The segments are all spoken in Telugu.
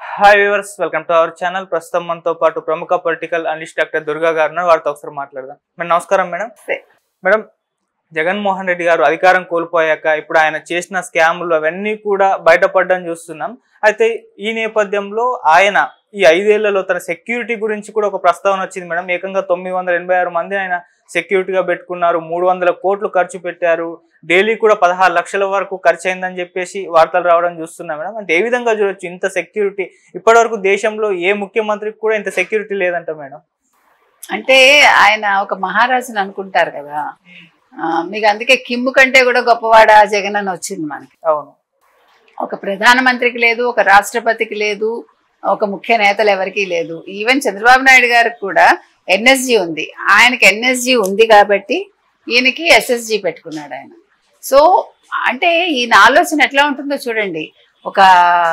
Hi viewers welcome to our channel ప్రస్తుతం మనతో పాటు ప్రముఖ పొలిటికల్ అనలిస్ట్ డాక్టర్ దుర్గా గారు ఉన్నారు. వారితో ఒకసారి మాట్లాడదాం మేడం నమస్కారం మేడం సరే. మేడం జగన్మోహన్ రెడ్డి గారు అధికారం కోల్పోయాక ఇప్పుడు ఆయన చేసిన స్కాములు అవన్నీ కూడా బయటపడడం చూస్తున్నాం అయితే ఈ నేపథ్యంలో ఆయన ఈ ఐదేళ్లలో తన సెక్యూరిటీ గురించి కూడా ఒక ప్రస్తావన వచ్చింది మేడం ఏకంగా తొమ్మిది వందల ఎనభై ఆరు మంది ఆయన సెక్యూరిటీగా పెట్టుకున్నారు మూడు వందల కోట్లు ఖర్చు పెట్టారు డైలీ కూడా పదహారు లక్షల వరకు ఖర్చు అయిందని చెప్పేసి వార్తలు రావడం చూస్తున్నాం మేడం అంటే ఏ విధంగా చూడొచ్చు ఇంత సెక్యూరిటీ ఇప్పటివరకు దేశంలో ఏ ముఖ్యమంత్రికి కూడా ఇంత సెక్యూరిటీ లేదంట మేడం అంటే ఆయన ఒక మహారాజుని అనుకుంటారు కదా ఆ, మీకు అందుకే కిమ్ము కంటే కూడా గొప్పవాడా జగన్ అని వచ్చింది మనకి అవును ఒక ప్రధానమంత్రికి లేదు ఒక రాష్ట్రపతికి లేదు ఒక ముఖ్య నేతలు ఎవరికీ లేదు ఈవెన్ చంద్రబాబు నాయుడు గారికి కూడా ఎన్ఎస్జి ఉంది ఆయనకి ఎన్ఎస్జి ఉంది కాబట్టి ఈయనకి ఎస్ఎస్జి పెట్టుకున్నాడు ఆయన సో అంటే ఈయన ఆలోచన ఎట్లా ఉంటుందో చూడండి ఒక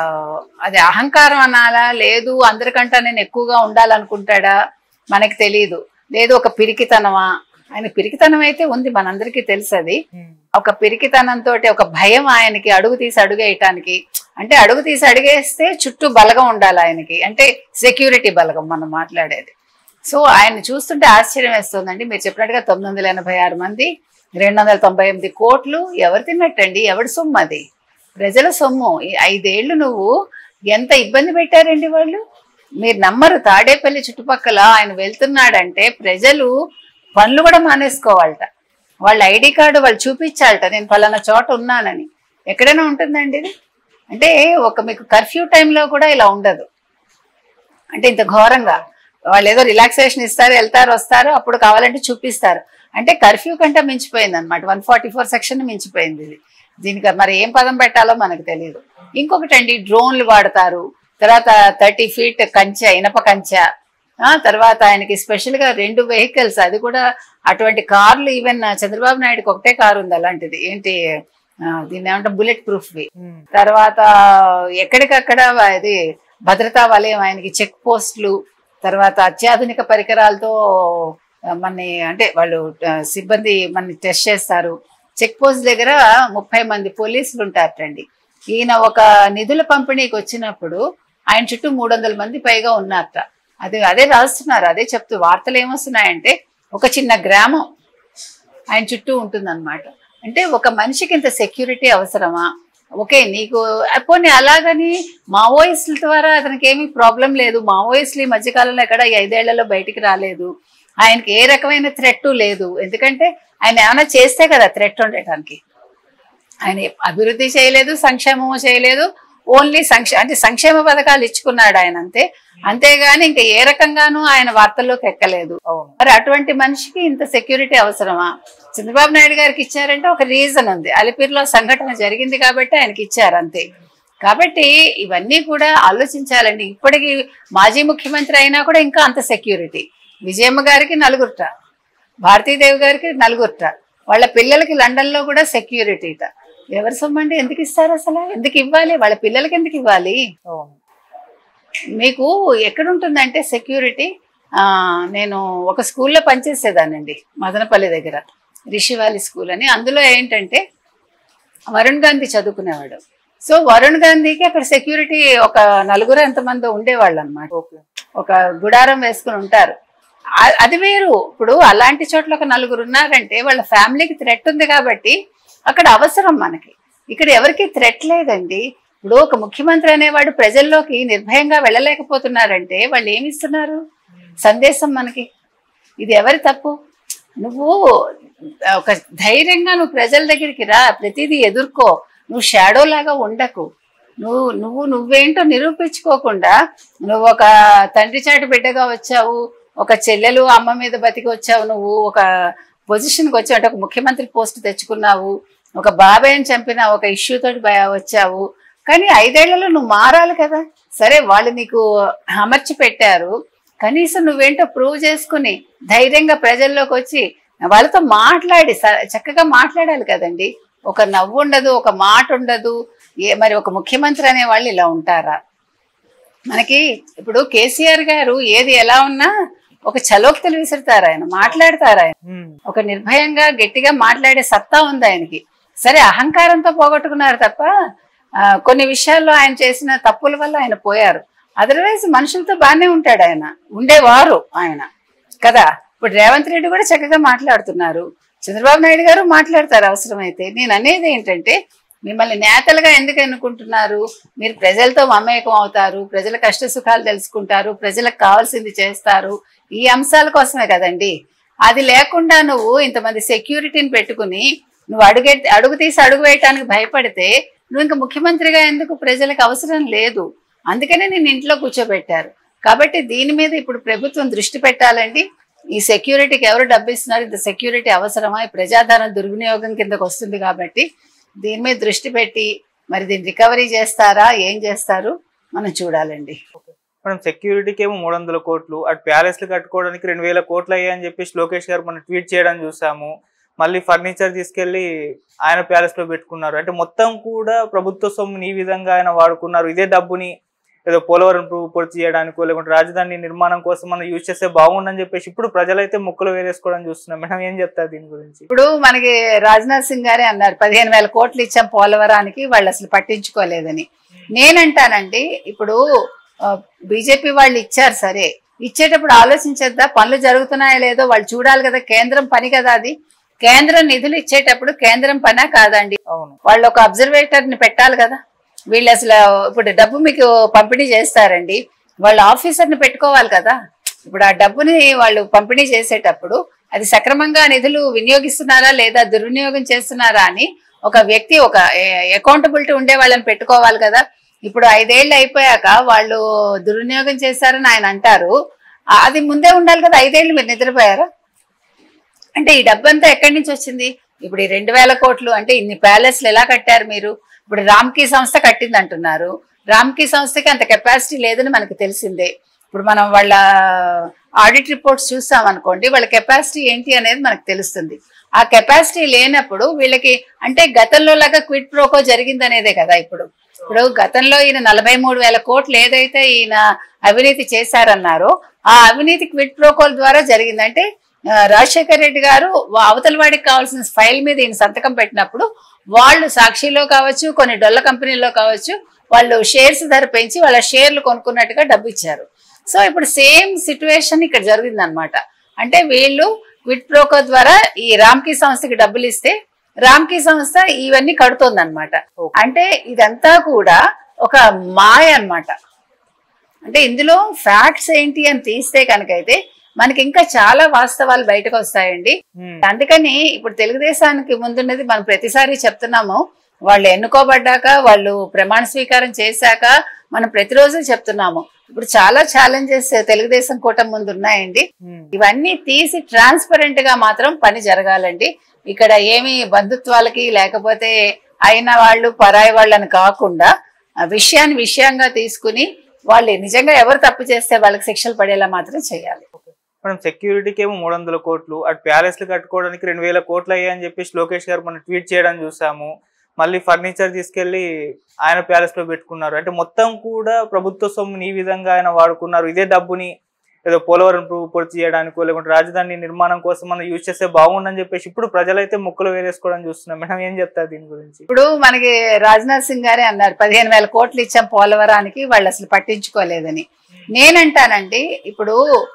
అది అహంకారం అనాలా లేదు అందరికంటే నేను ఎక్కువగా ఉండాలనుకుంటాడా మనకి తెలియదు లేదు ఒక పిరికితనమా ఆయన పిరికితనం అయితే ఉంది మనందరికీ తెలుసు అది ఒక పిరికితనంతో ఒక భయం ఆయనకి అడుగు తీసి అడుగేయటానికి అంటే అడుగు తీసి అడిగేస్తే చుట్టూ బలగం ఉండాలి ఆయనకి అంటే సెక్యూరిటీ బలగం మనం మాట్లాడేది సో ఆయన చూస్తుంటే ఆశ్చర్యం వేస్తుందండి మీరు చెప్పినట్టుగా తొమ్మిది వందల ఎనభై ఆరు మంది రెండు వందల తొంభై ఎనిమిది కోట్లు ఎవరు తిన్నట్టండి ఎవడి సొమ్ము అది ప్రజల సొమ్ము ఈ ఐదేళ్లు నువ్వు ఎంత ఇబ్బంది పెట్టారండి వాళ్ళు మీరు నమ్మరు తాడేపల్లి చుట్టుపక్కల ఆయన వెళ్తున్నాడంటే ప్రజలు పనులు కూడా మానేసుకోవాలట వాళ్ళ ఐడి కార్డు వాళ్ళు చూపించాలట నేను ఫలానా చోట ఉన్నానని ఎక్కడైనా ఉంటుందండి ఇది అంటే ఒక మీకు కర్ఫ్యూ టైంలో కూడా ఇలా ఉండదు అంటే ఇంత ఘోరంగా వాళ్ళు ఏదో రిలాక్సేషన్ ఇస్తారు వెళ్తారు వస్తారు అప్పుడు కావాలంటే చూపిస్తారు అంటే కర్ఫ్యూ కంటే మించిపోయింది అనమాట వన్ ఫార్టీ ఫోర్ సెక్షన్ మించిపోయింది ఇది దీనికి మరి ఏం పదం పెట్టాలో మనకు తెలియదు ఇంకొకటి అండి డ్రోన్లు వాడతారు తర్వాత థర్టీ ఫీట్ కంచె ఇనప కంచె ఆ తర్వాత ఆయనకి స్పెషల్ గా రెండు వెహికల్స్ అది కూడా అటువంటి కార్లు ఈవెన్ చంద్రబాబు నాయుడుకి ఒకటే కారు ఉంది అలాంటిది ఏంటి ఆ, దీన్ని ఏమంటే బుల్లెట్ ప్రూఫ్వి తర్వాత ఎక్కడికక్కడ ఇది భద్రతా వలయం ఆయనకి చెక్ పోస్టులు తర్వాత అత్యాధునిక పరికరాలతో ఆ, మనని అంటే వాళ్ళు ఆ, సిబ్బంది మనని టెస్ట్ చేస్తారు చెక్ పోస్ట్ దగ్గర ముప్పై మంది పోలీసులు ఉంటారటండి ఈయన ఒక నిధుల పంపిణీకి వచ్చినప్పుడు ఆయన చుట్టూ మూడు వందల మంది పైగా ఉన్నారట అదే అదే రాస్తున్నారు అదే చెప్తూ వార్తలు ఏమొస్తున్నాయంటే ఒక చిన్న గ్రామం ఆయన చుట్టూ ఉంటుందన్నమాట అంటే ఒక మనిషికి ఇంత సెక్యూరిటీ అవసరమా ఓకే నీకు ఆ, పోనీ అలాగని మావోయిస్టుల ద్వారా అతనికి ఏమీ ప్రాబ్లం లేదు మావోయిస్టులు ఈ మధ్యకాలంలో ఎక్కడ ఈ ఐదేళ్లలో బయటికి రాలేదు ఆయనకి ఏ రకమైన థ్రెట్ లేదు ఎందుకంటే ఆయన ఏమైనా చేస్తే కదా థ్రెట్ ఉండటానికి ఆయన అభివృద్ధి చేయలేదు సంక్షేమము చేయలేదు ఓన్లీ సంక్షే అంటే సంక్షేమ పథకాలు ఇచ్చుకున్నాడు ఆయన అంతే అంతేగాని ఇంకా ఏ రకంగానూ ఆయన వార్తల్లోకి ఎక్కలేదు అవును మరి అటువంటి మనిషికి ఇంత సెక్యూరిటీ అవసరమా చంద్రబాబు నాయుడు గారికి ఇచ్చారంటే ఒక రీజన్ ఉంది అలిపిరిలో సంఘటన జరిగింది కాబట్టి ఆయనకి ఇచ్చారు అంతే కాబట్టి ఇవన్నీ కూడా ఆలోచించాలండి ఇప్పటికి మాజీ ముఖ్యమంత్రి అయినా కూడా ఇంకా అంత సెక్యూరిటీ విజయమ్మ గారికి నలుగురుట భారతీదేవి గారికి నలుగురుట వాళ్ళ పిల్లలకి లండన్లో కూడా సెక్యూరిటీట ఎవరి సొమ్మండి ఎందుకు ఇస్తారు అసలు ఎందుకు ఇవ్వాలి వాళ్ళ పిల్లలకి ఎందుకు ఇవ్వాలి అవును మీకు ఎక్కడ ఉంటుందంటే సెక్యూరిటీ ఆ, నేను ఒక స్కూల్లో పనిచేసేదానండి మదనపల్లి దగ్గర రిషివాలి స్కూల్ అని అందులో ఏంటంటే వరుణ్ గాంధీ చదువుకునేవాడు సో వరుణ్ గాంధీకి అక్కడ సెక్యూరిటీ ఒక నలుగురు ఎంతమంది ఉండేవాళ్ళు అనమాట ఓకే ఒక గుడారం వేసుకుని ఉంటారు ఆ- అది వేరు ఇప్పుడు అలాంటి చోట్ల ఒక నలుగురు ఉన్నారంటే వాళ్ళ ఫ్యామిలీకి థ్రెట్ ఉంది కాబట్టి అక్కడ అవసరం మనకి ఇక్కడ ఎవరికి థ్రెట్ లేదండి ఇప్పుడు ఒక ముఖ్యమంత్రి అనేవాడు ప్రజల్లోకి నిర్భయంగా వెళ్ళలేకపోతున్నారంటే వాళ్ళు ఏమి ఇస్తున్నారు సందేశం మనకి ఇది ఎవరి తప్పు నువ్వు ఒక ధైర్యంగా నువ్వు ప్రజల దగ్గరికి రా ప్రతిదీ ఎదుర్కో నువ్వు షాడో లాగా ఉండకు నువ్వు నువ్వు నువ్వేంటో నిరూపించుకోకుండా నువ్వు ఒక తండ్రి చాటు బిడ్డగా వచ్చావు ఒక చెల్లెలు అమ్మ మీద బతికి వచ్చావు నువ్వు ఒక పొజిషన్కి వచ్చావు అంటే ఒక ముఖ్యమంత్రి పోస్ట్ తెచ్చుకున్నావు ఒక బాబాయ్ని చంపిన ఒక ఇష్యూ తోటి బయ- వచ్చావు కానీ ఐదేళ్లలో నువ్వు మారాలి కదా సరే వాళ్ళు నీకు అమర్చి పెట్టారు కనీసం నువ్వేంటో ప్రూవ్ చేసుకుని ధైర్యంగా ప్రజల్లోకి వచ్చి వాళ్ళతో మాట్లాడి స- చక్కగా మాట్లాడాలి కదండి ఒక నవ్వు ఉండదు ఒక మాట ఉండదు ఏ మరి ఒక ముఖ్యమంత్రి అనే వాళ్ళు ఇలా ఉంటారా మనకి ఇప్పుడు కేసీఆర్ గారు ఏది ఎలా ఉన్నా ఒక చలోక్తలు విసురుతారు ఆయన మాట్లాడతారు ఆయన ఉమ్. ఒక నిర్భయంగా గట్టిగా మాట్లాడే సత్తా ఉంది ఆయనకి సరే అహంకారంతో పోగొట్టుకున్నారు తప్ప ఆ, కొన్ని విషయాల్లో ఆయన చేసిన తప్పుల వల్ల ఆయన పోయారు అదర్వైజ్ మనుషులతో బాగానే ఉంటాడు ఆయన ఉండేవారు ఆయన కదా ఇప్పుడు రేవంత్ రెడ్డి కూడా చక్కగా మాట్లాడుతున్నారు చంద్రబాబు నాయుడు గారు మాట్లాడతారు అవసరమైతే నేను అనేది ఏంటంటే మిమ్మల్ని నేతలుగా ఎందుకు ఎన్నుకుంటున్నారు మీరు ప్రజలతో మమేకం అవుతారు ప్రజల కష్ట సుఖాలు తెలుసుకుంటారు ప్రజలకు కావాల్సింది చేస్తారు ఈ అంశాల కోసమే కదండి అది లేకుండా నువ్వు ఇంతమంది సెక్యూరిటీని పెట్టుకుని నువ్వు అడుగే అడుగు తీసి అడుగు వేయటానికి భయపడితే నువ్వు ఇంకా ముఖ్యమంత్రిగా ఎందుకు ప్రజలకు అవసరం లేదు అందుకనే నేను ఇంట్లో కూర్చోబెట్టారు కాబట్టి దీని మీద ఇప్పుడు ప్రభుత్వం దృష్టి పెట్టాలండి ఈ సెక్యూరిటీకి ఎవరు డబ్బు ఇస్తున్నారు ఇంత సెక్యూరిటీ అవసరమా ఈ ప్రజాధనం దుర్వినియోగం కిందకు వస్తుంది కాబట్టి దీని మీద దృష్టి పెట్టి మరి దీన్ని రికవరీ చేస్తారా ఏం చేస్తారు మనం చూడాలండి మనం సెక్యూరిటీకి ఏమో మూడు వందల కోట్లు అటు ప్యాలెస్లు కట్టుకోవడానికి రెండు వేల కోట్లు అయ్యాయని చెప్పేసి లోకేష్ గారు మనం ట్వీట్ చేయడం చూసాము మళ్ళీ ఫర్నిచర్ తీసుకెళ్లి ఆయన ప్యాలెస్ లో పెట్టుకున్నారు అంటే మొత్తం కూడా ప్రభుత్వ సొమ్ముని ఈ విధంగా ఆయన వాడుకున్నారు ఇదే డబ్బుని ఏదో పోలవరం పు- పూర్తి చేయడానికో లేకుంటే రాజధాని నిర్మాణం కోసం మనం యూజ్ చేస్తే బాగుండని చెప్పేసి ఇప్పుడు ప్రజలైతే ముక్కలు వేరేసుకోవడం చూస్తున్నాం మేడం ఏం చెప్తారు దీని గురించి ఇప్పుడు మనకి రాజ్నాథ్ సింగ్ గారే అన్నారు పదిహేను వేల కోట్లు ఇచ్చాం పోలవరానికి వాళ్ళు అసలు పట్టించుకోలేదని నేనంటానండి ఇప్పుడు బీజేపీ వాళ్ళు ఇచ్చారు సరే ఇచ్చేటప్పుడు ఆలోచించేద్దా పనులు జరుగుతున్నాయో లేదో వాళ్ళు చూడాలి కదా కేంద్రం పని కదా అది కేంద్రం నిధులు ఇచ్చేటప్పుడు కేంద్రం పనా కాదండి అవును వాళ్ళు ఒక అబ్జర్వేటర్ ని పెట్టాలి కదా వీళ్ళు అసలు ఇప్పుడు డబ్బు మీకు పంపిణీ చేస్తారండి వాళ్ళ ఆఫీసర్ ని పెట్టుకోవాలి కదా ఇప్పుడు ఆ డబ్బుని వాళ్ళు పంపిణీ చేసేటప్పుడు అది సక్రమంగా నిధులు వినియోగిస్తున్నారా లేదా దుర్వినియోగం చేస్తున్నారా అని ఒక వ్యక్తి ఒక అకౌంటబిలిటీ ఉండే వాళ్ళని పెట్టుకోవాలి కదా ఇప్పుడు ఐదేళ్ళు అయిపోయాక వాళ్ళు దుర్వినియోగం చేశారని ఆయన అంటారు ఆ- అది ముందే ఉండాలి కదా ఐదేళ్ళు మీరు నిద్రపోయారా అంటే ఈ డబ్బంతా ఎక్కడి నుంచి వచ్చింది ఇప్పుడు ఈ రెండు వేల కోట్లు అంటే ఇన్ని ప్యాలెస్లు ఎలా కట్టారు మీరు ఇప్పుడు రామ్కీ సంస్థ కట్టింది అంటున్నారు రామ్కీ సంస్థకి అంత కెపాసిటీ లేదని మనకు తెలిసిందే ఇప్పుడు మనం వాళ్ళ ఆడిట్ రిపోర్ట్స్ చూసాం అనుకోండి వాళ్ళ కెపాసిటీ ఏంటి అనేది మనకు తెలుస్తుంది ఆ కెపాసిటీ లేనప్పుడు వీళ్ళకి అంటే గతంలో లాగా క్విట్ ప్రోకో జరిగింది అనేదే కదా ఇప్పుడు ఇప్పుడు గతంలో ఈయన నలభై మూడు వేల కోట్లు ఏదైతే ఈయన అవినీతి చేశారన్నారో ఆ అవినీతి క్విట్ ప్రోకోల్ ద్వారా జరిగిందంటే ఆ, రాజశేఖర్ రెడ్డి గారు వా- అవతల వాడికి కావాల్సిన ఫైల్ మీద ఈయన సంతకం పెట్టినప్పుడు వాళ్ళు సాక్షిలో కావచ్చు కొన్ని డొల్ల కంపెనీల్లో కావచ్చు వాళ్ళు షేర్స్ ధర పెంచి వాళ్ళ షేర్లు కొనుక్కున్నట్టుగా డబ్బు ఇచ్చారు సో ఇప్పుడు సేమ్ సిచ్యువేషన్ ఇక్కడ జరిగింది అనమాట అంటే వీళ్ళు క్విట్ ప్రోకో ద్వారా ఈ రామ్కీ సంస్థకి డబ్బులు ఇస్తే రామ్కీ సంస్థ ఇవన్నీ కడుతోంది అనమాట అంటే ఇదంతా కూడా ఒక మాయ అన్నమాట అంటే ఇందులో ఫ్యాక్ట్స్ ఏంటి అని తీస్తే కనుకైతే మనకి ఇంకా చాలా వాస్తవాలు బయటకు వస్తాయండి ఉమ్, అందుకని ఇప్పుడు తెలుగుదేశానికి ముందున్నది మనం ప్రతిసారి చెప్తున్నాము వాళ్ళు ఎన్నుకోబడ్డాక వాళ్ళు ప్రమాణ స్వీకారం చేశాక మనం ప్రతిరోజు చెప్తున్నాము ఇప్పుడు చాలా ఛాలెంజెస్ తెలుగుదేశం కూటమి ముందు ఉన్నాయండి ఉమ్. ఇవన్నీ తీసి ట్రాన్స్పరెంట్ గా మాత్రం పని జరగాలండి ఇక్కడ ఏమి బంధుత్వాలకి లేకపోతే అయిన వాళ్ళు పరాయి వాళ్ళని కాకుండా ఆ విషయాన్ని విషయంగా తీసుకుని వాళ్ళు నిజంగా ఎవరు తప్పు చేస్తే వాళ్ళకి శిక్షలు పడేలా మాత్రం చేయాలి మనం సెక్యూరిటీకి ఏమో మూడు వందల కోట్లు అటు ప్యాలెస్లు కట్టుకోవడానికి రెండు వేల కోట్లు అయ్యాయని చెప్పేసి లోకేష్ గారు మనం ట్వీట్ చేయడం చూసాము మళ్ళీ ఫర్నిచర్ తీసుకెళ్లి ఆయన ప్యాలెస్ లో పెట్టుకున్నారు అంటే మొత్తం కూడా ప్రభుత్వ సొమ్ముని ఈ విధంగా ఆయన వాడుకున్నారు ఇదే డబ్బుని ఏదో పోలవరం పు- పూర్తి చేయడానికో లేకుంటే రాజధాని నిర్మాణం కోసం మనం యూజ్ చేస్తే బాగుండని చెప్పేసి ఇప్పుడు ప్రజలైతే ముక్కలు వేరేసుకోవడం చూస్తున్నాం మేడం ఏం చెప్తారు దీని గురించి ఇప్పుడు మనకి రాజ్నాథ్ సింగ్ గారే అన్నారు పదిహేను వేల కోట్లు ఇచ్చాం పోలవరానికి వాళ్ళు అసలు పట్టించుకోలేదని నేనంటానండి ఇప్పుడు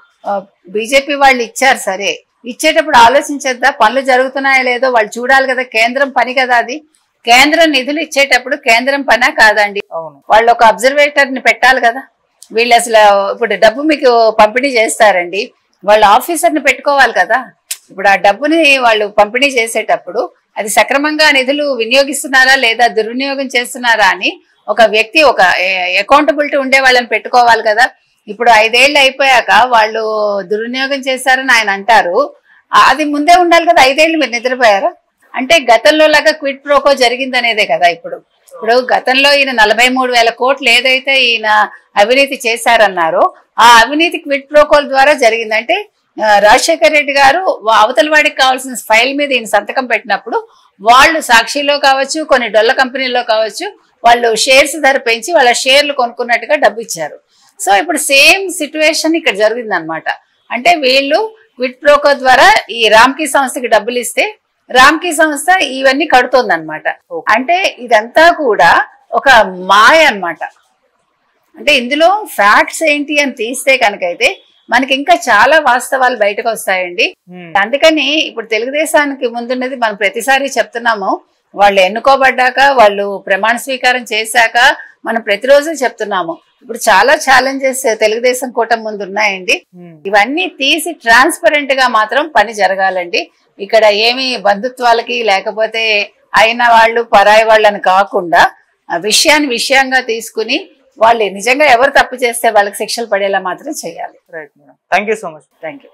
బీజేపీ వాళ్ళు ఇచ్చారు సరే ఇచ్చేటప్పుడు ఆలోచించేద్దా పనులు జరుగుతున్నాయో లేదో వాళ్ళు చూడాలి కదా కేంద్రం పని కదా అది కేంద్రం నిధులు ఇచ్చేటప్పుడు కేంద్రం పనా కాదండి అవును వాళ్ళు ఒక అబ్జర్వేటర్ ని పెట్టాలి కదా వీళ్ళు అసలు ఇప్పుడు డబ్బు మీకు పంపిణీ చేస్తారండి వాళ్ళ ఆఫీసర్ ని పెట్టుకోవాలి కదా ఇప్పుడు ఆ డబ్బుని వాళ్ళు పంపిణీ చేసేటప్పుడు అది సక్రమంగా నిధులు వినియోగిస్తున్నారా లేదా దుర్వినియోగం చేస్తున్నారా అని ఒక వ్యక్తి ఒక అకౌంటబిలిటీ ఉండే వాళ్ళని పెట్టుకోవాలి కదా ఇప్పుడు ఐదేళ్ళు అయిపోయాక వాళ్ళు దుర్వినియోగం చేశారని ఆయన అంటారు ఆ- అది ముందే ఉండాలి కదా ఐదేళ్ళు మీరు నిద్రపోయారా అంటే గతంలో లాగా క్విట్ ప్రోకో జరిగింది అనేదే కదా ఇప్పుడు ఇప్పుడు గతంలో ఈయన నలభై మూడు వేల కోట్లు ఏదైతే ఈయన అవినీతి చేశారన్నారో ఆ అవినీతి క్విట్ ప్రోకోల్ ద్వారా జరిగిందంటే ఆ, రాజశేఖర్ రెడ్డి గారు వా- అవతల వాడికి కావాల్సిన ఫైల్ మీద ఈయన సంతకం పెట్టినప్పుడు వాళ్ళు సాక్షిలో కావచ్చు కొన్ని డొల్ల కంపెనీల్లో కావచ్చు వాళ్ళు షేర్స్ ధర పెంచి వాళ్ళ షేర్లు కొనుక్కున్నట్టుగా డబ్బు ఇచ్చారు సో ఇప్పుడు సేమ్ సిచ్యువేషన్ ఇక్కడ జరిగింది అనమాట అంటే వీళ్ళు క్విట్ ప్రోకో ద్వారా ఈ రామ్కీ సంస్థకి డబ్బులు ఇస్తే రామ్కీ సంస్థ ఇవన్నీ కడుతోంది అనమాట అంటే ఇదంతా కూడా ఒక మాయ అన్నమాట అంటే ఇందులో ఫ్యాక్ట్స్ ఏంటి అని తీస్తే కనుకైతే మనకి ఇంకా చాలా వాస్తవాలు బయటకు వస్తాయండి ఉమ్, అందుకని ఇప్పుడు తెలుగుదేశానికి ముందున్నది మనం ప్రతిసారి చెప్తున్నాము వాళ్ళు ఎన్నుకోబడ్డాక వాళ్ళు ప్రమాణ స్వీకారం చేశాక మనం ప్రతిరోజు చెప్తున్నాము ఇప్పుడు చాలా ఛాలెంజెస్ తెలుగుదేశం కూటమి ముందు ఉన్నాయండి ఉమ్, ఇవన్నీ తీసి ట్రాన్స్పరెంట్ గా మాత్రం పని జరగాలండి ఇక్కడ ఏమి బంధుత్వాలకి లేకపోతే అయిన వాళ్ళు పరాయి వాళ్ళని కాకుండా ఆ విషయాన్ని విషయంగా తీసుకుని వాళ్ళు నిజంగా ఎవరు తప్పు చేస్తే వాళ్ళకి శిక్షలు పడేలా మాత్రం చేయాలి right madam thank you so much thank you